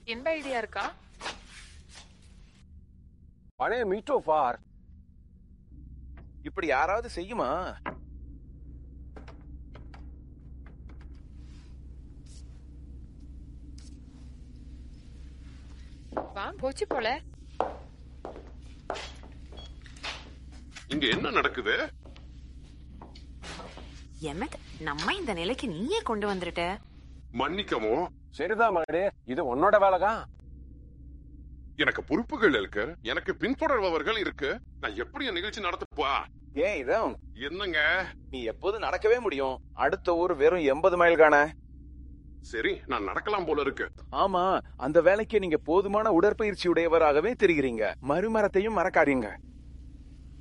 எந்த ஐடியா இருக்கா பழைய மீட்டோ ஃபார் இப்படி யாராவது செய்யுமா வா போச்சு போல இங்க என்ன நடக்குது எமத் நம்ம இந்த நிலைக்கு நீயே கொண்டு வந்துட்ட மன்னிக்கவும் சரிதான் மகனே இது உன்னோட வேலைதான் எனக்கு பொறுப்புகள் இருக்கு எனக்கு பின்தொடர்பவர்கள் இருக்கு நான் எப்படி என் நிகழ்ச்சி நடத்தப்பா ஏன் இதான் என்னங்க நீ எப்போது நடக்கவே முடியும் அடுத்த ஊர் வெறும் எண்பது மைல் காண சரி நான் நடக்கலாம் போல இருக்கு ஆமா அந்த வேலைக்கு நீங்க போதுமான உடற்பயிற்சி உடையவராகவே தெரிகிறீங்க மறுமரத்தையும் மறக்காதீங்க